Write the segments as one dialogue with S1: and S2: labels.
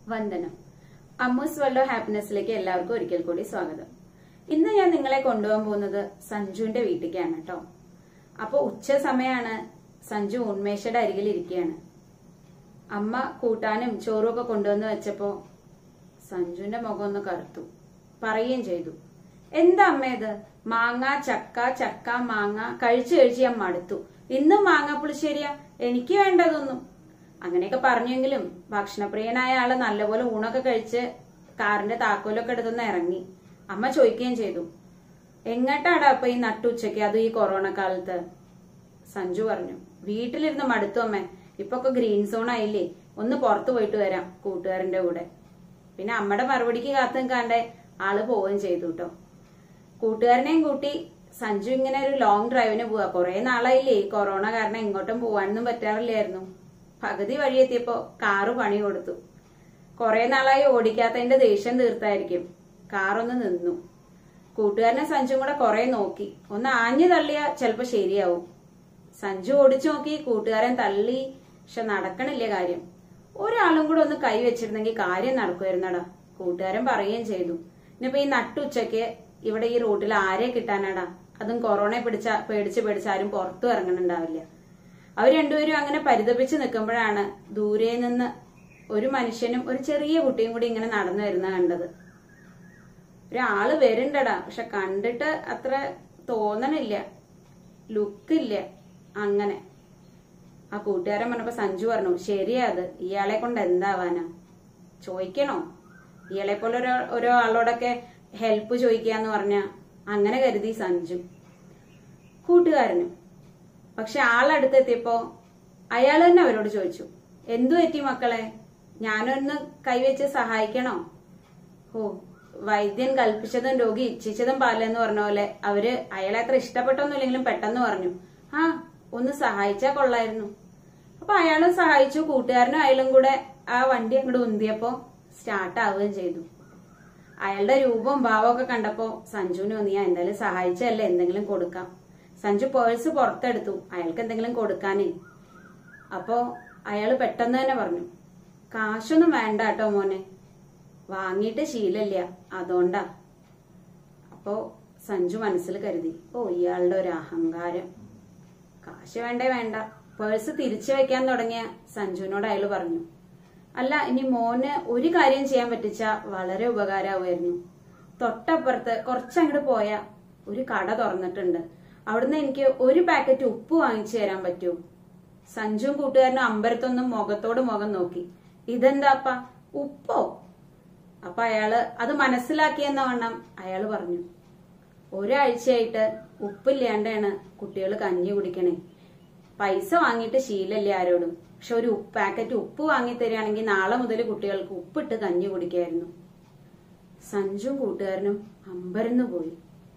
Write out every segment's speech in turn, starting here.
S1: വന്ദനം അമ്മൂസ് world of ഹാപ്പിനെസ്സിലേക്ക് എല്ലാവർക്കും ഒരിക്കൽ കൂടി സ്വാഗതം ഇന്ന് ഞാൻ നിങ്ങളെ കൊണ്ടുപോകാൻ പോകുന്നത് സഞ്ജുവിന്റെ വീട്ടിലേക്കാണ് കേട്ടോ അപ്പൊ ഉച്ച സമയമാണ് സഞ്ജു ഉന്മേഷയുടെ അരികിൽ ഇരിക്കുകയാണ് അമ്മ കൂട്ടാനും ചോറും ഒക്കെ കൊണ്ടുവന്ന് വെച്ചപ്പോ സഞ്ജുവിന്റെ മുഖം ഒന്ന് കറുത്തു പറയുകയും ചെയ്തു എന്താ അമ്മ ഇത് മാങ്ങ ചക്ക ചക്ക മാങ്ങ കഴിച്ചു കഴിച്ച് ഞാൻ മടുത്തു ഇന്നും മാങ്ങ പുളിശ്ശേരിയാ എനിക്ക് വേണ്ടതൊന്നും അങ്ങനെയൊക്കെ പറഞ്ഞെങ്കിലും ഭക്ഷണപ്രിയനായ ആള് നല്ലപോലെ ഊണൊക്കെ കഴിച്ച് കാറിന്റെ താക്കോലൊക്കെ എടുത്തൊന്ന് ഇറങ്ങി അമ്മ ചോദിക്കുകയും ചെയ്തു എങ്ങട്ടാടാ അപ്പൊ ഈ നട്ടുച്ചയ്ക്ക് അതും ഈ കൊറോണ കാലത്ത് സഞ്ജു പറഞ്ഞു വീട്ടിലിരുന്ന് മടുത്തു അമ്മേ ഇപ്പൊ ഒക്കെ ഗ്രീൻ സോൺ ആയില്ലേ ഒന്ന് പുറത്തു പോയിട്ട് വരാം കൂട്ടുകാരന്റെ കൂടെ പിന്നെ അമ്മയുടെ മറുപടിക്ക് കാത്തു നിൽക്കാണ്ട് ആള് പോവുകയും ചെയ്തു കേട്ടോ കൂട്ടുകാരനെയും കൂട്ടി സഞ്ജു ഇങ്ങനെ ഒരു ലോങ് ഡ്രൈവിന് പോവാ കുറെ നാളായില്ലേ ഈ കൊറോണ കാരണം എങ്ങോട്ടും പോവാനൊന്നും പറ്റാറില്ലായിരുന്നു പകുതി വഴി എത്തിയപ്പോ കാറ് പണി കൊടുത്തു കുറെ നാളായി ഓടിക്കാത്തതിന്റെ ദേഷ്യം തീർത്തായിരിക്കും കാറൊന്ന് നിന്നു കൂട്ടുകാരനെ സഞ്ജും കൂടെ കുറെ നോക്കി ഒന്ന് ആഞ്ഞു തള്ളിയാ ചിലപ്പോ ശരിയാവും സഞ്ജു ഓടിച്ചു നോക്കി കൂട്ടുകാരൻ തള്ളി പക്ഷെ നടക്കണില്ല കാര്യം ഒരാളും കൂടെ ഒന്ന് കൈ വെച്ചിരുന്നെങ്കിൽ കാര്യം നടക്കുമായിരുന്നടാ കൂട്ടുകാരൻ പറയുകയും ചെയ്തു ഇനിയിപ്പോ ഈ നട്ടുച്ചയ്ക്ക് ഇവിടെ ഈ റൂട്ടിൽ ആരെ കിട്ടാനാടാ അതും കൊറോണ പിടിച്ച പേടിച്ച് പേടിച്ച് ആരും പുറത്തു ഇറങ്ങണുണ്ടാവില്ല അവർ രണ്ടുപേരും അങ്ങനെ പരിതപിച്ച് നിൽക്കുമ്പോഴാണ് ദൂരെ നിന്ന് ഒരു മനുഷ്യനും ഒരു ചെറിയ കുട്ടിയും കൂടി ഇങ്ങനെ നടന്നു വരുന്ന കണ്ടത് ഒരാള് വരുന്നുണ്ടടാ പക്ഷെ കണ്ടിട്ട് അത്ര തോന്നണില്ല ലുക്കില്ല അങ്ങനെ ആ കൂട്ടുകാരൻ പറഞ്ഞപ്പോ സഞ്ജു പറഞ്ഞു ശരിയാ അത് ഇയാളെ കൊണ്ട് എന്താവാനാ ചോദിക്കണോ ഇയാളെ പോലെ ഓരോ ഓരോ ആളോടൊക്കെ ഹെൽപ്പ് ചോദിക്കാന്ന് പറഞ്ഞ അങ്ങനെ കരുതി സഞ്ജു കൂട്ടുകാരനും പക്ഷെ ആളടുത്തെത്തിയപ്പോ അയാൾ തന്നെ അവരോട് ചോദിച്ചു എന്തു പറ്റി മക്കളെ ഞാനൊന്ന് കൈവച്ച് സഹായിക്കണോ ഓ വൈദ്യൻ കൽപ്പിച്ചതും രോഗി ഇച്ഛിച്ചതും പാലെന്ന് പറഞ്ഞ പോലെ അവര് അയാളെ അത്ര ഇഷ്ടപ്പെട്ടൊന്നുമില്ലെങ്കിലും പെട്ടെന്ന് പറഞ്ഞു ആ ഒന്ന് സഹായിച്ചാ കൊള്ളായിരുന്നു അപ്പൊ അയാളും സഹായിച്ചു കൂട്ടുകാരനും അയാളും കൂടെ ആ വണ്ടി അങ്ങോട്ട് ഉന്തിയപ്പോ സ്റ്റാർട്ട് ആവുകയും ചെയ്തു അയാളുടെ രൂപവും ഭാവമൊക്കെ കണ്ടപ്പോ സഞ്ജുവിന് തോന്നി "ആ, എന്തായാലും സഹായിച്ചല്ലേ എന്തെങ്കിലും കൊടുക്കാം സഞ്ജു പേഴ്സ് പുറത്തെടുത്തു അയാൾക്ക് എന്തെങ്കിലും കൊടുക്കാനേ അപ്പോ അയാള് പെട്ടെന്ന് തന്നെ പറഞ്ഞു കാശൊന്നും വേണ്ട കേട്ടോ മോനെ വാങ്ങിയിട്ട് ശീലല്ല അതുകൊണ്ടാ അപ്പോ സഞ്ജു മനസ്സിൽ കരുതി ഓ ഇയാളുടെ ഒരു അഹങ്കാരം കാശ് വേണ്ടേ വേണ്ട പേഴ്സ് തിരിച്ചു വെക്കാൻ തുടങ്ങിയ സഞ്ജുവിനോട് അയാൾ പറഞ്ഞു അല്ല ഇനി മോന് ഒരു കാര്യം ചെയ്യാൻ പറ്റിച്ച വളരെ ഉപകാരമാവുമായിരുന്നു തൊട്ടപ്പുറത്ത് കുറച്ചങ്ങോട്ട് പോയ ഒരു കട തുറന്നിട്ടുണ്ട് അവിടുന്ന് എനിക്ക് ഒരു പാക്കറ്റ് ഉപ്പ് വാങ്ങിച്ചു തരാൻ പറ്റുമോ സഞ്ജുവും കൂട്ടുകാരനും അമ്പരത്തൊന്നും മുഖത്തോട് മുഖം നോക്കി ഇതെന്താപ്പ ഉപ്പോ അപ്പൊ അയാള് അത് മനസ്സിലാക്കിയെന്ന വണ്ണം അയാള് പറഞ്ഞു ഒരാഴ്ചയായിട്ട് ഉപ്പില്ലാണ്ടാണ് കുട്ടികൾ കഞ്ഞി കുടിക്കണേ പൈസ വാങ്ങിയിട്ട് ശീലല്ലേ ആരോടും പക്ഷെ ഒരു ഉപ്പ് പാക്കറ്റ് ഉപ്പ് വാങ്ങി തരികയാണെങ്കിൽ നാളെ മുതൽ കുട്ടികൾക്ക് ഉപ്പിട്ട് കഞ്ഞി കുടിക്കായിരുന്നു സഞ്ജുവും കൂട്ടുകാരനും അമ്പരന്ന് പോയി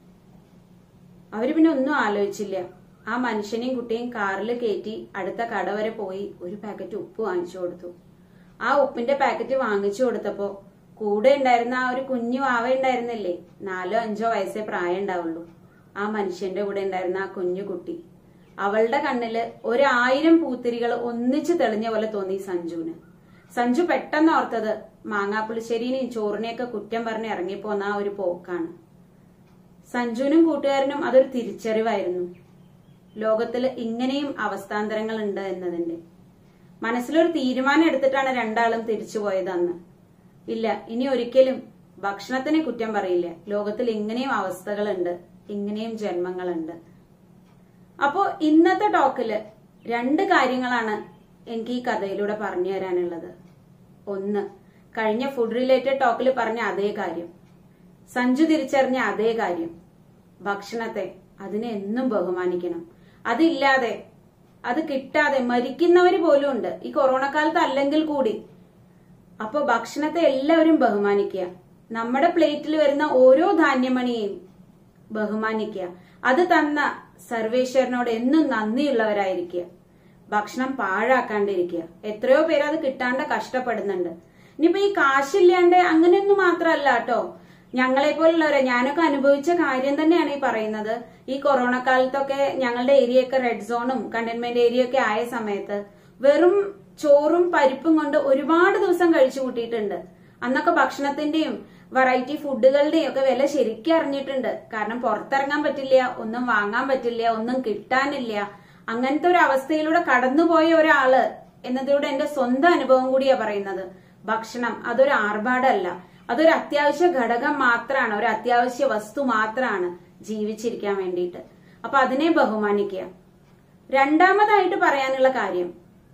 S1: അവര് പിന്നെ ഒന്നും ആലോചിച്ചില്ല ആ മനുഷ്യനെയും കുട്ടിയും കാറിൽ കയറ്റി അടുത്ത കട വരെ പോയി ഒരു പാക്കറ്റ് ഉപ്പ് വാങ്ങിച്ചു കൊടുത്തു ആ ഉപ്പിന്റെ പാക്കറ്റ് വാങ്ങിച്ചു കൊടുത്തപ്പോ കൂടെ ഉണ്ടായിരുന്ന ആ ഒരു കുഞ്ഞു വാവ ഉണ്ടായിരുന്നില്ലേ നാലോ അഞ്ചോ വയസ്സേ പ്രായം ഉണ്ടാവുള്ളൂ ആ മനുഷ്യന്റെ കൂടെ ഉണ്ടായിരുന്ന ആ കുഞ്ഞു കുട്ടി അവളുടെ കണ്ണില് ഒരായിരം പൂത്തിരികൾ ഒന്നിച്ചു തെളിഞ്ഞ പോലെ തോന്നി സഞ്ജുവിന് സഞ്ജു പെട്ടെന്ന് ഓർത്തത് മാങ്ങാപ്പുളിശ്ശേരിനെയും ചോറിനെയൊക്കെ കുറ്റം പറഞ്ഞ് ഇറങ്ങിപ്പോന്ന ആ ഒരു പോക്കാണ് സഞ്ജുവിനും കൂട്ടുകാരനും അതൊരു തിരിച്ചറിവായിരുന്നു ലോകത്തിൽ ഇങ്ങനെയും അവസ്ഥാന്തരങ്ങൾ ഉണ്ട് എന്നതിന്റെ മനസ്സിലൊരു തീരുമാനം എടുത്തിട്ടാണ് രണ്ടാളും തിരിച്ചു പോയത് അന്ന് ഇല്ല ഇനി ഒരിക്കലും ഭക്ഷണത്തിനെ കുറ്റം പറയില്ല ലോകത്തിൽ ഇങ്ങനെയും അവസ്ഥകളുണ്ട് ഇങ്ങനെയും ജന്മങ്ങളുണ്ട് അപ്പോ ഇന്നത്തെ ടോക്കില് രണ്ട് കാര്യങ്ങളാണ് എനിക്ക് ഈ കഥയിലൂടെ പറഞ്ഞു തരാനുള്ളത് ഒന്ന് കഴിഞ്ഞ ഫുഡ് റിലേറ്റഡ് ടോക്കിൽ പറഞ്ഞ അതേ കാര്യം സഞ്ജു തിരിച്ചറിഞ്ഞ അതേ കാര്യം ഭക്ഷണത്തെ അതിനെ എന്നും ബഹുമാനിക്കണം അതില്ലാതെ അത് കിട്ടാതെ മരിക്കുന്നവര് പോലും ഉണ്ട് ഈ കൊറോണ കാലത്ത് അല്ലെങ്കിൽ കൂടി അപ്പൊ ഭക്ഷണത്തെ എല്ലാവരും ബഹുമാനിക്കുക നമ്മുടെ പ്ലേറ്റിൽ വരുന്ന ഓരോ ധാന്യമണിയെയും ബഹുമാനിക്കുക അത് തന്ന സർവേശ്വരനോട് എന്നും നന്ദിയുള്ളവരായിരിക്കുക ഭക്ഷണം പാഴാക്കാണ്ടിരിക്കുക എത്രയോ പേര് അത് കിട്ടാണ്ട് കഷ്ടപ്പെടുന്നുണ്ട് ഇനിയിപ്പോ ഈ കാശില്ലാണ്ട് അങ്ങനെയൊന്നും മാത്രമല്ല കേട്ടോ ഞങ്ങളെ പോലുള്ളവരെ ഞാനൊക്കെ അനുഭവിച്ച കാര്യം തന്നെയാണ് ഈ പറയുന്നത് ഈ കൊറോണ കാലത്തൊക്കെ ഞങ്ങളുടെ ഏരിയ ഒക്കെ റെഡ് സോണും കണ്ടെയ്ൻമെന്റ് ഏരിയ ഒക്കെ ആയ സമയത്ത് വെറും ചോറും പരിപ്പും കൊണ്ട് ഒരുപാട് ദിവസം കഴിച്ചു കൂട്ടിയിട്ടുണ്ട് അന്നൊക്കെ ഭക്ഷണത്തിന്റെയും വെറൈറ്റി ഫുഡുകളുടെയും ഒക്കെ വില ശരിക്കും അറിഞ്ഞിട്ടുണ്ട് കാരണം പുറത്തിറങ്ങാൻ പറ്റില്ല ഒന്നും വാങ്ങാൻ പറ്റില്ല ഒന്നും കിട്ടാനില്ല അങ്ങനത്തെ ഒരു അവസ്ഥയിലൂടെ കടന്നുപോയ ഒരാള് എന്നതിലൂടെ എന്റെ സ്വന്തം അനുഭവം കൂടിയാ പറയുന്നത് ഭക്ഷണം അതൊരു ആർഭാടമല്ല അതൊരു അത്യാവശ്യ ഘടകം മാത്രമാണ് ഒരു അത്യാവശ്യ വസ്തു മാത്രമാണ് ജീവിച്ചിരിക്കാൻ വേണ്ടിയിട്ട് അപ്പൊ അതിനെ ബഹുമാനിക്കുക രണ്ടാമതായിട്ട് പറയാനുള്ള കാര്യം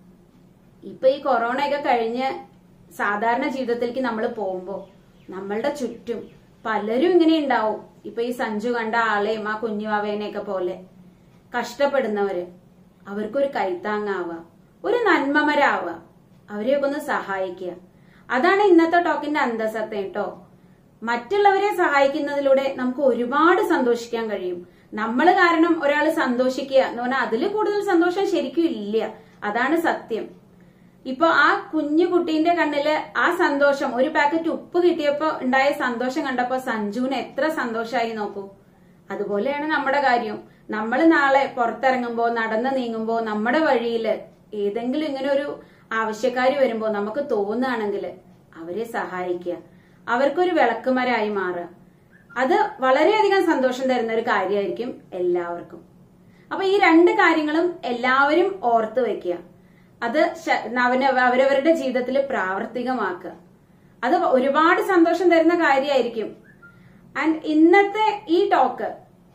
S1: ഇപ്പൊ ഈ കൊറോണയൊക്കെ കഴിഞ്ഞ് സാധാരണ ജീവിതത്തിലേക്ക് നമ്മൾ പോകുമ്പോ നമ്മളുടെ ചുറ്റും പലരും ഇങ്ങനെ ഉണ്ടാവും ഇപ്പൊ ഈ സഞ്ജു കണ്ട ആളെയും ആ കുഞ്ഞുവാവേനെയൊക്കെ പോലെ കഷ്ടപ്പെടുന്നവര് അവർക്കൊരു കൈത്താങ്ങാവുക ഒരു നന്മമരാവുക അവരെയൊക്കെ ഒന്ന് സഹായിക്കുക അതാണ് ഇന്നത്തെ ടോക്കിന്റെ അന്തസത്ത കേട്ടോ മറ്റുള്ളവരെ സഹായിക്കുന്നതിലൂടെ നമുക്ക് ഒരുപാട് സന്തോഷിക്കാൻ കഴിയും നമ്മൾ കാരണം ഒരാൾ സന്തോഷിക്കുക എന്ന് പറഞ്ഞാൽ അതിൽ കൂടുതൽ സന്തോഷം ശരിക്കും ഇല്ല അതാണ് സത്യം ഇപ്പൊ ആ കുഞ്ഞു കുട്ടീന്റെ കണ്ണില് ആ സന്തോഷം ഒരു പാക്കറ്റ് ഉപ്പ് കിട്ടിയപ്പോ ഉണ്ടായ സന്തോഷം കണ്ടപ്പോ സഞ്ജുവിന് എത്ര സന്തോഷമായി നോക്കൂ അതുപോലെയാണ് നമ്മുടെ കാര്യം നമ്മൾ നാളെ പുറത്തിറങ്ങുമ്പോ നടന്ന് നീങ്ങുമ്പോ നമ്മുടെ വഴിയില് ഏതെങ്കിലും ഇങ്ങനെ ഒരു ആവശ്യക്കാരി വരുമ്പോ നമുക്ക് തോന്നുകയാണെങ്കിൽ അവരെ സഹായിക്കുക അവർക്കൊരു വിളക്കുമരായി മാറുക അത് വളരെയധികം സന്തോഷം തരുന്ന ഒരു കാര്യമായിരിക്കും എല്ലാവർക്കും അപ്പൊ ഈ രണ്ട് കാര്യങ്ങളും എല്ലാവരും ഓർത്ത് വെക്കുക അത് ശ- അവന അവരവരുടെ ജീവിതത്തിൽ പ്രാവർത്തികമാക്കുക അത് ഒരുപാട് സന്തോഷം തരുന്ന കാര്യമായിരിക്കും ആൻഡ് ഇന്നത്തെ ഈ ടോക്ക്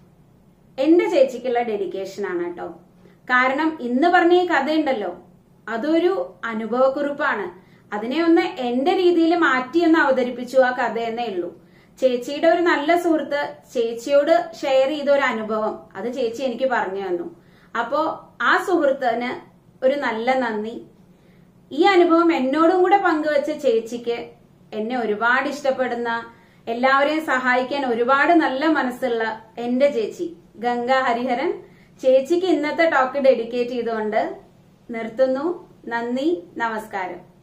S1: എന്റെ ചേച്ചിക്കുള്ള ഡെഡിക്കേഷൻ ആണ് കേട്ടോ കാരണം ഇന്ന് പറഞ്ഞ ഈ കഥയുണ്ടല്ലോ അതൊരു അനുഭവക്കുറിപ്പാണ് അതിനെ ഒന്ന് എന്റെ രീതിയിൽ മാറ്റി ഒന്ന് അവതരിപ്പിച്ചു ആ കഥ എന്നേ ഉള്ളൂ ചേച്ചിയുടെ ഒരു നല്ല സുഹൃത്ത് ചേച്ചിയോട് ഷെയർ ചെയ്ത ഒരു അനുഭവം അത് ചേച്ചി എനിക്ക് പറഞ്ഞു തന്നു അപ്പോ ആ സുഹൃത്തിന് ഒരു നല്ല നന്ദി ഈ അനുഭവം എന്നോടും കൂടെ പങ്കുവെച്ച ചേച്ചിക്ക് എന്നെ ഒരുപാട് ഇഷ്ടപ്പെടുന്ന എല്ലാവരെയും സഹായിക്കാൻ ഒരുപാട് നല്ല മനസ്സുള്ള എന്റെ ചേച്ചി ഗംഗ ഹരിഹരൻ ചേച്ചിക്ക് ഇന്നത്തെ ടോക്ക് ഡെഡിക്കേറ്റ് ചെയ്തുകൊണ്ട് നിർത്തുന്നു നന്ദി നമസ്കാരം